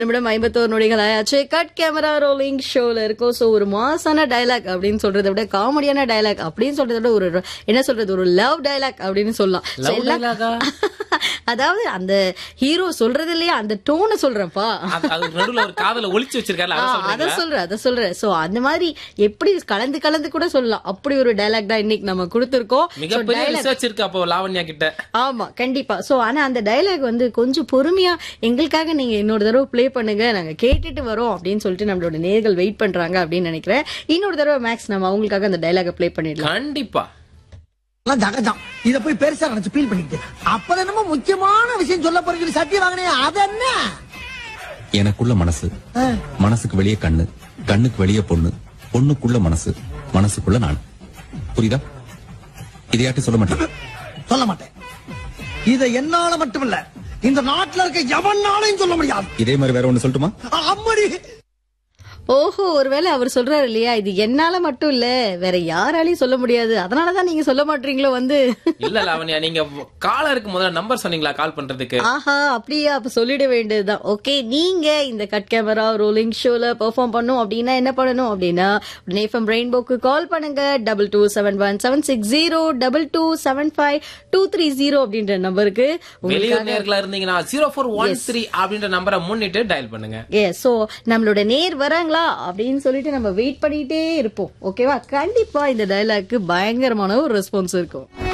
நிமிடம் ஐம்பத்தோரு நொடிகள் ஆயாச்சு கட் கேமரா ரோலிங் ஷோல இருக்கும் சோ ஒரு மாசான டயலாக் அப்படின்னு சொல்றதை விட காமெடியான டயலாக் அப்படின்னு சொல்றதை விட ஒரு என்ன சொல்றது ஒரு லவ் டயலாக் அப்படின்னு சொல்லலாம் So, Love எல்லா- dialogue ஆ? அதாவது அந்த ஹீரோ சொல்றது இல்லையா அந்த டோனை சொல்றேன்ப்பா அது- அது நடுவுல ஒரு காதல ஒளிச்சு வச்சிருக்காரு ஆ, அத சொல்றேன் அத சொல்றேன் சோ அந்த மாதிரி எப்படி கலந்து கலந்து கூட சொல்லலாம் அப்படி ஒரு டயலாக் தான் இன்னைக்கு நம்ம கொடுத்திருக்கோம் So, மிகப்பெரிய dialogue- ரிசர்ச் இருக்கு அப்போ லாவண்யா கிட்ட ஆமா கண்டிப்பா சோ ஆனா அந்த டயலாக் வந்து கொஞ்சம் பொறுமையா எங்களுக்காக நீங்க இன்னொரு தடவை ப்ளே பண்ணுங்க நாங்க கேட்டுட்டு வரோம் அப்படின்னு சொல்லிட்டு நம்மளோட நேர்கள் வெயிட் பண்றாங்க அப்படின்னு நினைக்கிறேன் இன்னொரு தடவை மேக்ஸ் நம்ம அவங்களுக்காக அந்த டயலாக ப்ளே பண்ணிடலாம் கண்டிப்பா எல்லாம் ஜகஜம் இத போய் பெருசா நினைச்சு ஃபீல் பண்ணிட்டு அப்ப என்னமோ முக்கியமான விஷயம் சொல்ல போறீங்க சத்தியம் வாங்கினே அது என்ன எனக்குள்ள மனசு மனசுக்கு வெளியே கண்ணு கண்ணுக்கு வெளியே பொண்ணு பொண்ணுக்குள்ள மனசு மனசுக்குள்ள நான் புரியுதா இதையாட்டி சொல்ல மாட்டேன் சொல்ல மாட்டேன் இத என்னால மட்டும் இல்ல இந்த நாட்டுல இருக்க எவனாலையும் சொல்ல முடியாது இதே மாதிரி வேற ஒண்ணு சொல்லட்டுமா அம்மடி ஓஹோ ஒருவேளை அவர் சொல்றாரு இல்லையா இது என்னால மட்டும் இல்ல வேற யாராலையும் சொல்ல முடியாது அதனாலதான் நீங்க சொல்ல மாட்டீங்களோ வந்து இல்ல லாவண்யா நீங்க காலருக்கு முதல்ல நம்பர் சொன்னீங்களா கால் பண்றதுக்கு ஆஹா அப்படியா அப்ப சொல்லிட வேண்டியதுதான் ஓகே நீங்க இந்த கட் கேமரா ரோலிங் ஷோல பெர்ஃபார்ம் பண்ணும் அப்படின்னா என்ன பண்ணணும் அப்படின்னா நேஃபம் ரெயின்போக்கு கால் பண்ணுங்க double two seven one seven six zero double two seven five two three zero அப்படின்ற நம்பருக்கு வெளியூர் நேர்களா இருந்தீங்கன்னா ஜீரோ ஃபோர் ஒன் த்ரீ அப்படின்ற நம்பரை முன்னிட்டு டயல் பண்ணுங்க எஸ் சோ நம்மளோட நேர் வராங்களா அப்படின்னு சொல்லிட்டு நம்ம வெயிட் பண்ணிட்டே இருப்போம் ஓகேவா கண்டிப்பா இந்த டயலாக்கு பயங்கரமான ஒரு ரெஸ்பான்ஸ் இருக்கும்